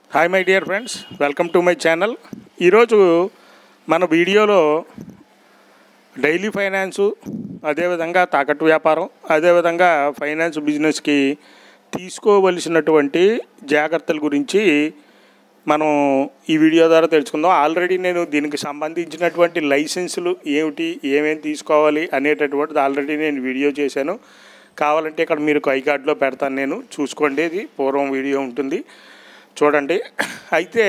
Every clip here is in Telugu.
hi my dear friends welcome to my channel ఈరోజు మన వీడియోలో డైలీ ఫైనాన్సు అదేవిధంగా తాకట్టు వ్యాపారం అదేవిధంగా ఫైనాన్స్ బిజినెస్కి తీసుకోవలసినటువంటి జాగ్రత్తల గురించి మనం ఈ వీడియో ద్వారా తెలుసుకుందాం ఆల్రెడీ నేను దీనికి సంబంధించినటువంటి లైసెన్సులు ఏమిటి ఏమేమి తీసుకోవాలి అనేటటువంటిది ఆల్రెడీ నేను వీడియో చేశాను కావాలంటే ఇక్కడ మీరు ఐ కార్డులో పెడతాను నేను చూసుకోండి ఇది పూర్వం వీడియో ఉంటుంది చూడండి అయితే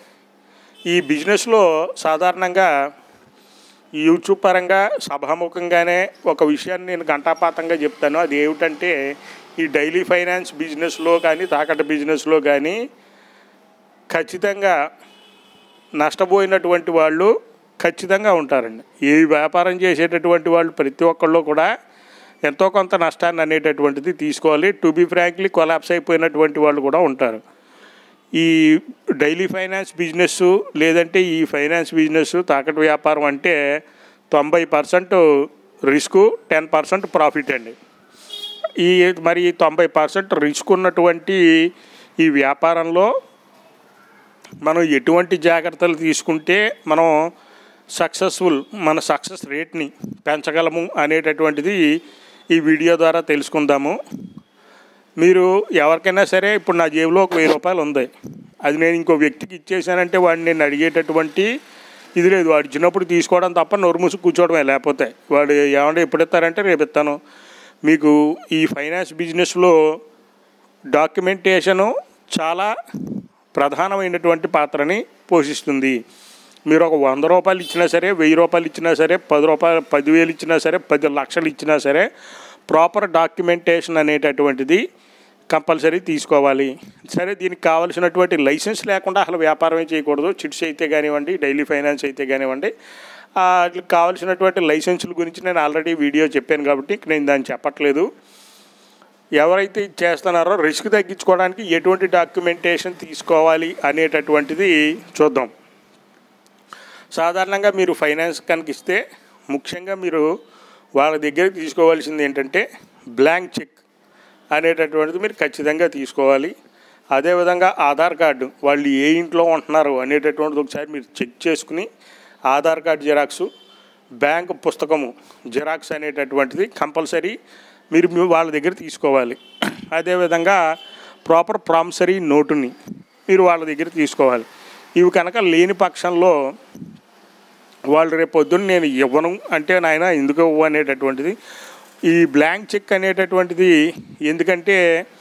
ఈ బిజినెస్లో సాధారణంగా ఈ యూట్యూబ్ పరంగా సభాముఖంగానే ఒక విషయాన్ని నేను గంటాపాతంగా చెప్తాను అది ఏమిటంటే ఈ డైలీ ఫైనాన్స్ బిజినెస్లో కానీ తాకట్టు బిజినెస్లో కానీ ఖచ్చితంగా నష్టపోయినటువంటి వాళ్ళు ఖచ్చితంగా ఉంటారండి ఏ వ్యాపారం చేసేటటువంటి వాళ్ళు ప్రతి ఒక్కళ్ళు కూడా ఎంతో కొంత నష్టాన్ని అనేటటువంటిది తీసుకోవాలి టు బీ ఫ్రాంక్లీ కొలాప్స్ అయిపోయినటువంటి వాళ్ళు కూడా ఉంటారు ఈ డైలీ ఫైనాన్స్ బిజినెస్ లేదంటే ఈ ఫైనాన్స్ బిజినెస్ తాకట్టు వ్యాపారం అంటే తొంభై percent risk ten percent profit అండి ఈ మరి తొంభై పర్సెంట్ రిస్క్ ఉన్నటువంటి ఈ వ్యాపారంలో మనం ఎటువంటి జాగ్రత్తలు తీసుకుంటే మనం సక్సెస్ఫుల్ మన సక్సెస్ రేట్ని పెంచగలము అనేటటువంటిది ఈ వీడియో ద్వారా తెలుసుకుందాము మీరు ఎవరికైనా సరే ఇప్పుడు నా జేబులో ఒక వెయ్యి రూపాయలు ఉంది అది నేను ఇంకో వ్యక్తికి ఇచ్చేసానంటే వాడిని నేను అడిగేటటువంటి ఇది లేదు వాడు ఇచ్చినప్పుడు తీసుకోవడం తప్ప నోరు మూసి కూర్చోవడమే లేకపోతే వాడు ఏమంటే ఎప్పుడు ఇస్తారంటే రేపు ఇస్తాను మీకు ఈ ఫైనాన్స్ బిజినెస్లో డాక్యుమెంటేషను చాలా ప్రధానమైనటువంటి పాత్రని పోషిస్తుంది మీరు ఒక వంద రూపాయలు ఇచ్చినా సరే వెయ్యి రూపాయలు ఇచ్చినా సరే పది రూపాయలు పదివేలు ఇచ్చినా సరే పది లక్షలు ఇచ్చినా సరే ప్రాపర్ డాక్యుమెంటేషన్ అనేటటువంటిది కంపల్సరీ తీసుకోవాలి సరే దీనికి కావాల్సినటువంటి లైసెన్స్ లేకుండా అసలు వ్యాపారమే చేయకూడదు చిట్స్ అయితే కానివ్వండి డైలీ ఫైనాన్స్ అయితే కానివ్వండి వాటికి కావాల్సినటువంటి లైసెన్సుల గురించి నేను ఆల్రెడీ వీడియో చెప్పాను కాబట్టి నేను దాన్ని చెప్పట్లేదు ఎవరైతే ఇది చేస్తున్నారో రిస్క్ తగ్గించుకోవడానికి ఎటువంటి డాక్యుమెంటేషన్ తీసుకోవాలి అనేటటువంటిది చూద్దాం సాధారణంగా మీరు ఫైనాన్స్ కనుక ఇస్తే ముఖ్యంగా మీరు వాళ్ళ దగ్గర తీసుకోవాల్సింది ఏంటంటే బ్లాంక్ చెక్ అనేటటువంటిది మీరు ఖచ్చితంగా తీసుకోవాలి అదేవిధంగా ఆధార్ కార్డు వాళ్ళు ఏ ఇంట్లో ఉంటున్నారు అనేటటువంటిది ఒకసారి మీరు చెక్ చేసుకుని ఆధార్ కార్డు జిరాక్సు బ్యాంక్ పుస్తకము జిరాక్స్ అనేటటువంటిది కంపల్సరీ మీరు మీ వాళ్ళ దగ్గర తీసుకోవాలి అదేవిధంగా ప్రాపర్ ప్రామిసరీ నోటుని మీరు వాళ్ళ దగ్గర తీసుకోవాలి ఇవి కనుక లేని పక్షంలో వాళ్ళు రేపు పొద్దున్న నేను ఇవ్వను అంటే నాయన ఎందుకు ఇవ్వు అనేటటువంటిది ఈ బ్లాంక్ చెక్ అనేటటువంటిది ఎందుకంటే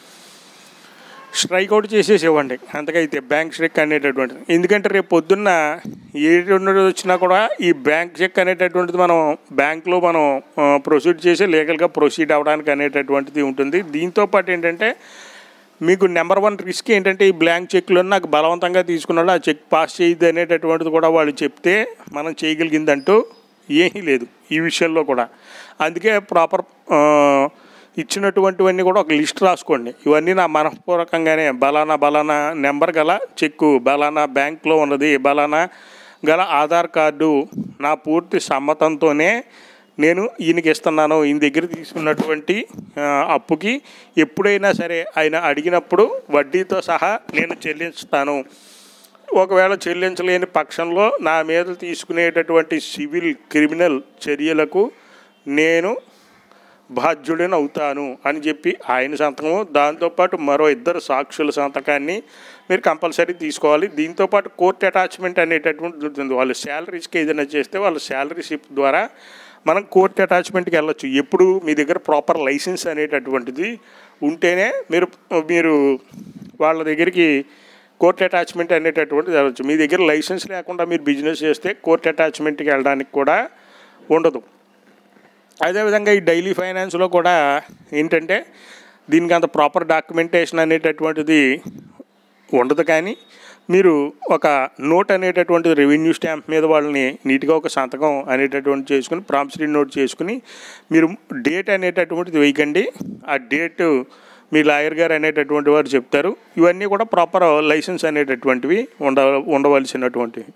స్ట్రైక్ అవుట్ చేసేసి ఇవ్వండి అంతకైతే బ్యాంక్ చెక్ అనేటటువంటిది ఎందుకంటే రేపు పొద్దున్న ఏ వచ్చినా కూడా ఈ బ్యాంక్ చెక్ అనేటటువంటిది మనం బ్యాంక్లో మనం ప్రొసీడ్ చేసి లీగల్గా ప్రొసీడ్ అవ్వడానికి అనేటటువంటిది ఉంటుంది దీంతో పాటు ఏంటంటే మీకు నెంబర్ వన్ రిస్క్ ఏంటంటే ఈ బ్లాంక్ చెక్లో నాకు బలవంతంగా తీసుకున్నాడు ఆ చెక్ పాస్ చేయదు అనేటటువంటిది కూడా వాళ్ళు చెప్తే మనం చేయగలిగిందంటూ ఏమీ లేదు ఈ విషయంలో కూడా అందుకే ప్రాపర్ ఇచ్చినటువంటివన్నీ కూడా ఒక లిస్ట్ రాసుకోండి ఇవన్నీ నా మనఃపూర్వకంగానే బలానా బలానా నెంబర్ గల చెక్కు బలానా బ్యాంక్లో ఉన్నది బలానా గల ఆధార్ కార్డు నా పూర్తి సమ్మతంతోనే నేను ఈయనకి ఇస్తున్నాను ఈయన దగ్గర తీసుకున్నటువంటి అప్పుకి ఎప్పుడైనా సరే ఆయన అడిగినప్పుడు వడ్డీతో సహా నేను చెల్లిస్తాను ఒకవేళ చెల్లించలేని పక్షంలో నా మీద తీసుకునేటటువంటి సివిల్ క్రిమినల్ చర్యలకు నేను బాధ్యుడిని అవుతాను అని చెప్పి ఆయన సంతకము దాంతోపాటు మరో ఇద్దరు సాక్షుల సంతకాన్ని మీరు కంపల్సరీ తీసుకోవాలి దీంతోపాటు కోర్ట్ అటాచ్మెంట్ అనేటటువంటి ఉంటుంది వాళ్ళు శాలరీస్కి ఏదైనా చేస్తే వాళ్ళ శాలరీ షిప్ ద్వారా మనం కోర్ట్ అటాచ్మెంట్కి వెళ్ళొచ్చు ఎప్పుడు మీ దగ్గర ప్రాపర్ లైసెన్స్ అనేటటువంటిది ఉంటేనే మీరు మీరు వాళ్ళ దగ్గరికి కోర్ట్ అటాచ్మెంట్ అనేటటువంటిది వెళ్ళచ్చు మీ దగ్గర లైసెన్స్ లేకుండా మీరు బిజినెస్ చేస్తే కోర్ట్ అటాచ్మెంట్కి వెళ్ళడానికి కూడా ఉండదు అదేవిధంగా ఈ డైలీ ఫైనాన్స్లో కూడా ఏంటంటే దీనికి అంత ప్రాపర్ డాక్యుమెంటేషన్ అనేటటువంటిది ఉండదు కానీ మీరు ఒక నోట్ అనేటటువంటి రెవెన్యూ స్టాంప్ మీద వాళ్ళని నీట్గా ఒక సంతకం అనేటటువంటి చేసుకుని ప్రామిసరీ నోట్ చేసుకుని మీరు డేట్ అనేటటువంటిది వేయకండి ఆ డేట్ మీ లాయర్ గారు అనేటటువంటి వారు చెప్తారు ఇవన్నీ కూడా ప్రాపర్ లైసెన్స్ అనేటటువంటివి ఉండ ఉండవలసినటువంటివి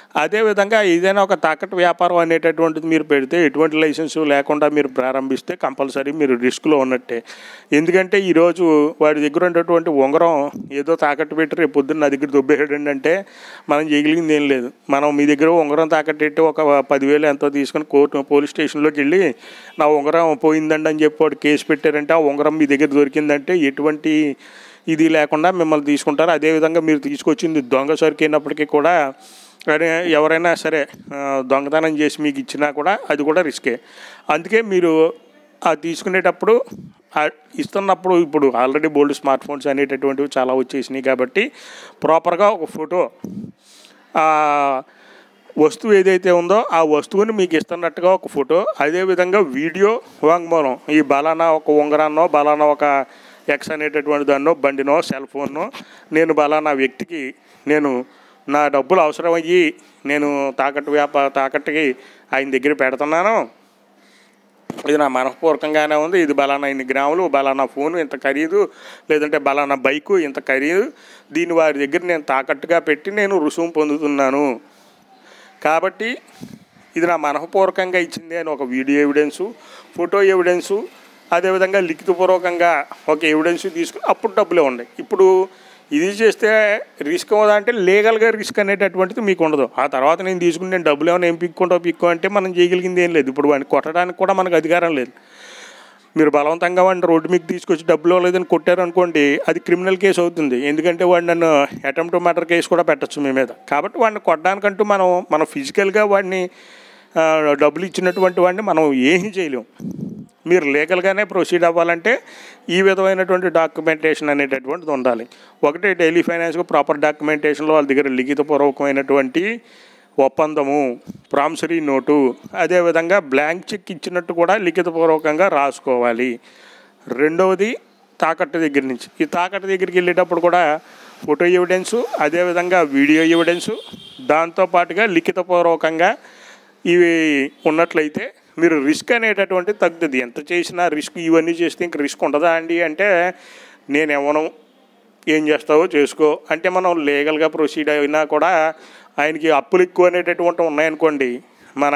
అదేవిధంగా ఏదైనా ఒక తాకట్టు వ్యాపారం అనేటటువంటిది మీరు పెడితే ఎటువంటి లైసెన్సు లేకుండా మీరు ప్రారంభిస్తే కంపల్సరీ మీరు రిస్క్లో ఉన్నట్టే ఎందుకంటే ఈరోజు వాడి దగ్గర ఉన్నటువంటి ఉంగరం ఏదో తాకట్టు పెట్టి రేపు పొద్దున్న నా దగ్గర దొబ్బేయడండి అంటే మనం చేయగలిగింది ఏం లేదు మనం మీ దగ్గర ఉంగరం తాకట్టు పెట్టి ఒక పదివేలు ఎంతో తీసుకొని కోర్టు పోలీస్ స్టేషన్లోకి వెళ్ళి నా ఉంగరం పోయిందండి అని చెప్పి వాడు కేసు పెట్టారంటే ఆ ఉంగరం మీ దగ్గర దొరికిందంటే ఎటువంటి ఇది లేకుండా మిమ్మల్ని తీసుకుంటారు అదేవిధంగా మీరు తీసుకొచ్చింది దొంగ సరుకు అయినప్పటికీ కూడా అదే ఎవరైనా సరే ఆ, దొంగతనం చేసి మీకు ఇచ్చినా కూడా అది కూడా రిస్కే అందుకే మీరు అది తీసుకునేటప్పుడు ఆ ఇస్తున్నప్పుడు ఇప్పుడు ఆల్రెడీ బోల్డ్ స్మార్ట్ ఫోన్స్ అనేటటువంటివి చాలా వచ్చేసినాయి కాబట్టి ప్రాపర్గా ఒక ఫోటో ఆ వస్తువు ఏదైతే ఉందో ఆ వస్తువుని మీకు ఇస్తున్నట్టుగా ఒక ఫోటో అదేవిధంగా వీడియో వాంగ్మూలం ఈ బలానా ఒక ఉంగరాన్నో బలానా ఒక ఎక్స్ అనేటటువంటి దాన్నో బండినో సెల్ ఫోన్నో నేను బలానా వ్యక్తికి నేను నా డబ్బులు అవసరమయ్యి నేను తాకట్టు వ్యాపార తాకట్టుకి ఆయన దగ్గర పెడుతున్నాను ఇది నా మనఃపూర్వకంగానే ఉంది ఇది బలానా ఇన్ని గ్రాములు బలానా ఫోను ఇంత ఖరీదు లేదంటే బలానా బైకు ఇంత ఖరీదు దీని వారి దగ్గర నేను తాకట్టుగా పెట్టి నేను రుసుము పొందుతున్నాను కాబట్టి ఇది నా మనఃపూర్వకంగా ఇచ్చింది అని ఒక వీడియో ఎవిడెన్సు ఫోటో ఎవిడెన్సు అదేవిధంగా లిఖితపూర్వకంగా ఒక ఎవిడెన్స్ తీసుకుని అప్పుడు డబ్బులే ఉన్నాయి ఇప్పుడు ఇది చేస్తే రిస్క్ అవుదా అంటే లీగల్గా రిస్క్ అనేటటువంటిది మీకు ఉండదు ఆ తర్వాత నేను తీసుకుని నేను డబ్బులు ఏమైనా ఏం పిక్కుంటావు పిక్కు అంటే మనం చేయగలిగింది ఏం లేదు ఇప్పుడు వాడిని కొట్టడానికి కూడా మనకు అధికారం లేదు మీరు బలవంతంగా వాడిని రోడ్డు మీకు తీసుకొచ్చి డబ్బులు లేదని కొట్టారనుకోండి అది క్రిమినల్ కేసు అవుతుంది ఎందుకంటే వాడు నన్ను అటెంప్ట్ మర్డర్ కేసు కూడా పెట్టచ్చు మీ మీద కాబట్టి వాడిని కొట్టడానికంటూ మనం మనం ఫిజికల్గా వాడిని ఆ, డబ్బులు ఇచ్చినటువంటి వాడిని మనం ఏమీ చేయలేం మీరు లీగల్గానే ప్రొసీడ్ అవ్వాలంటే ఈ విధమైనటువంటి డాక్యుమెంటేషన్ అనేటటువంటిది ఉండాలి ఒకటి డైలీ ఫైనాన్స్కి ప్రాపర్ డాక్యుమెంటేషన్లో వాళ్ళ దగ్గర లిఖితపూర్వకమైనటువంటి ఒప్పందము ప్రామిసరీ నోటు అదేవిధంగా బ్లాంక్ చెక్ ఇచ్చినట్టు కూడా లిఖితపూర్వకంగా రాసుకోవాలి రెండవది తాకట్టు దగ్గర నుంచి ఈ తాకట్టు దగ్గరికి వెళ్ళేటప్పుడు కూడా ఫోటో ఎవిడెన్సు అదేవిధంగా వీడియో ఎవిడెన్సు దాంతోపాటుగా లిఖితపూర్వకంగా ఇవి ఉన్నట్లయితే మీరు రిస్క్ అనేటటువంటి తగ్గుతుంది ఎంత చేసినా రిస్క్ ఇవన్నీ చేస్తే ఇంక రిస్క్ ఉండదా అండి అంటే నేను ఎవను ఏం చేస్తావో చేసుకో అంటే మనం లీగల్గా ప్రొసీడ్ అయినా కూడా ఆయనకి అప్పులు ఎక్కువ అనేటటువంటి ఉన్నాయనుకోండి మన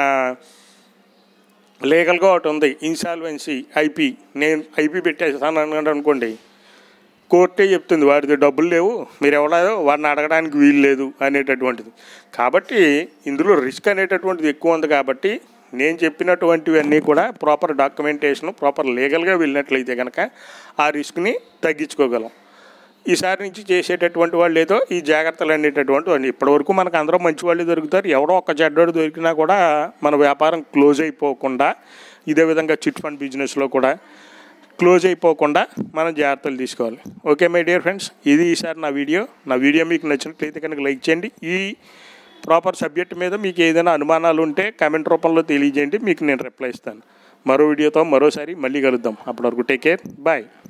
లీగల్గా ఒకటి ఉంది ఇన్సాల్వెన్సీ ఐపీ నేను ఐపీ పెట్టేస్తాను అన్నాడు అనుకోండి కోర్టే చెప్తుంది వాడిది డబ్బులు లేవు మీరు ఎవడో వాడిని అడగడానికి వీలు లేదు అనేటటువంటిది కాబట్టి ఇందులో రిస్క్ అనేటటువంటిది ఎక్కువ ఉంది కాబట్టి నేను చెప్పినటువంటివన్నీ కూడా ప్రాపర్ డాక్యుమెంటేషన్ ప్రాపర్ లీగల్గా వెళ్ళినట్లయితే కనుక ఆ రిస్క్ని తగ్గించుకోగలం ఈసారి నుంచి చేసేటటువంటి వాళ్ళు ఏదో ఈ జాగ్రత్తలు అనేటటువంటి వాళ్ళు ఇప్పటివరకు మనకు అందరూ మంచి వాళ్ళు దొరుకుతారు ఎవడో ఒక చెడ్డోడు దొరికినా కూడా మన వ్యాపారం క్లోజ్ అయిపోకుండా ఇదే విధంగా చిట్ ఫండ్ బిజినెస్లో కూడా క్లోజ్ అయిపోకుండా మనం జాగ్రత్తలు తీసుకోవాలి ఓకే మై డియర్ ఫ్రెండ్స్ ఇది ఈసారి నా వీడియో నా వీడియో మీకు నచ్చినట్లయితే కనుక లైక్ చేయండి ఈ ప్రాపర్ సబ్జెక్ట్ మీద మీకు ఏదైనా అనుమానాలు ఉంటే కామెంట్ రూపంలో తెలియజేయండి మీకు నేను రిప్లై ఇస్తాను మరో వీడియోతో మరోసారి మళ్ళీ కలుద్దాం అప్పటి వరకు టేక్ కేర్ బాయ్